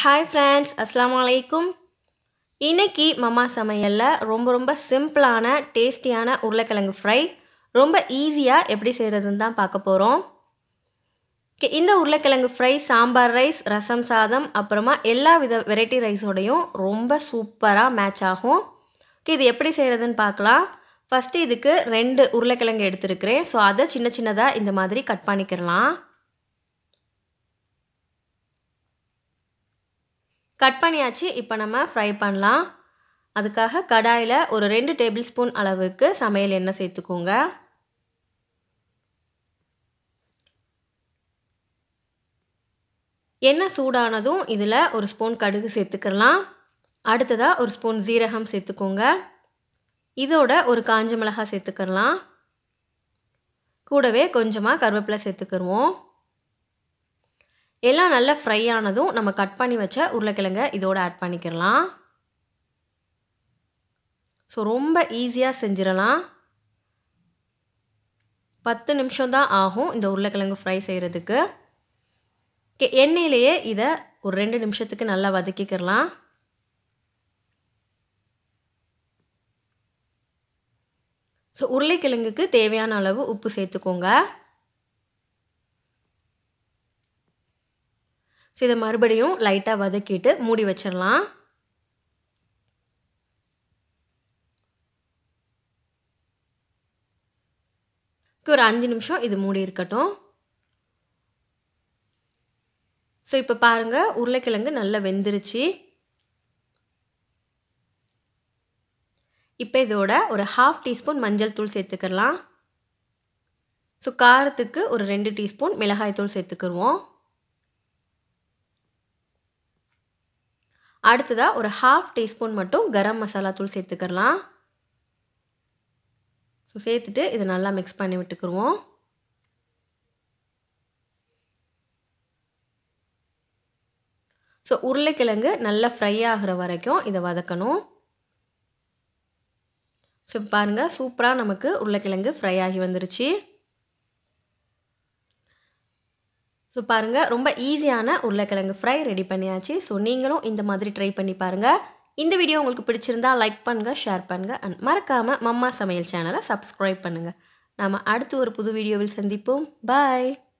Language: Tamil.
ஹாய் ஃப்ரெண்ட்ஸ் அஸ்ஸலாமு அலைக்கும் இன்னைக்கு மம்மா சமையலில் ரொம்ப ரொம்ப சிம்பிளான டேஸ்டியான உருளைக்கிழங்கு ஃப்ரை ரொம்ப ஈஸியாக எப்படி செய்கிறதுன்னு தான் பார்க்க போகிறோம் ஓகே இந்த உருளைக்கிழங்கு ஃப்ரை சாம்பார் ரைஸ் ரசம் சாதம் அப்புறமா எல்லா வித வெரைட்டி ரைஸோடையும் ரொம்ப சூப்பராக மேட்ச் ஆகும் ஓகே இது எப்படி செய்கிறதுன்னு பார்க்கலாம் ஃபஸ்ட்டு இதுக்கு ரெண்டு உருளைக்கிழங்கு எடுத்துருக்கிறேன் ஸோ அதை சின்ன சின்னதாக இந்த மாதிரி கட் பண்ணிக்கிறலாம் கட் பண்ணியாச்சு இப்போ நம்ம ஃப்ரை பண்ணலாம் அதுக்காக கடாயில் ஒரு ரெண்டு டேபிள் ஸ்பூன் அளவுக்கு சமையல் எண்ணெய் சேர்த்துக்கோங்க எண்ணெய் சூடானதும் இதில் ஒரு ஸ்பூன் கடுகு சேர்த்துக்கலாம் அடுத்ததாக ஒரு ஸ்பூன் ஜீரகம் சேர்த்துக்கோங்க இதோட ஒரு காஞ்ச மிளகாய் சேர்த்துக்கலாம் கூடவே கொஞ்சமாக கருவேப்பிலை சேர்த்துக்கிடுவோம் எல்லாம் நல்லா ஃப்ரை ஆனதும் நம்ம கட் பண்ணி வச்ச உருளைக்கிழங்க இதோட ஆட் பண்ணிக்கிறலாம் ஸோ ரொம்ப ஈஸியாக செஞ்சிடலாம் பத்து நிமிஷம் தான் ஆகும் இந்த உருளைக்கிழங்கு ஃப்ரை செய்கிறதுக்கு ஓகே எண்ணெயிலேயே இதை ஒரு ரெண்டு நிமிஷத்துக்கு நல்லா வதக்கிக்கிறலாம் ஸோ உருளைக்கிழங்குக்கு தேவையான அளவு உப்பு சேர்த்துக்கோங்க ஸோ இதை மறுபடியும் லைட்டாக வதக்கிட்டு மூடி வச்சிடலாம் ஒரு அஞ்சு நிமிஷம் இது மூடி இருக்கட்டும் ஸோ இப்போ பாருங்கள் உருளைக்கிழங்கு நல்லா வெந்துருச்சு இப்போ இதோட ஒரு ஹாஃப் டீஸ்பூன் மஞ்சள் தூள் சேர்த்துக்கலாம் ஸோ காரத்துக்கு ஒரு ரெண்டு டீஸ்பூன் மிளகாய் தூள் சேர்த்துக்கிடுவோம் அடுத்ததாக ஒரு ஹாஃப் டீஸ்பூன் மட்டும் கரம் மசாலா தூள் சேர்த்துக்கலாம் ஸோ சேர்த்துட்டு இதை நல்லா மிக்ஸ் பண்ணி விட்டுக்குருவோம் ஸோ உருளைக்கிழங்கு நல்லா ஃப்ரை ஆகிற வரைக்கும் இதை வதக்கணும் ஸோ பாருங்கள் சூப்பராக நமக்கு உருளைக்கிழங்கு ஃப்ரை ஆகி வந்துருச்சு ஸோ பாருங்கள் ரொம்ப ஈஸியான உருளைக்கிழங்கு ஃப்ரை ரெடி பண்ணியாச்சு ஸோ நீங்களும் இந்த மாதிரி ட்ரை பண்ணி பாருங்கள் இந்த வீடியோ உங்களுக்கு பிடிச்சிருந்தா லைக் பண்ணுங்கள் ஷேர் பண்ணுங்கள் அண்ட் மறக்காமல் மம்மா சமையல் சேனலை சப்ஸ்கிரைப் பண்ணுங்கள் நாம் அடுத்து ஒரு புது வீடியோவில் சந்திப்போம் பாய்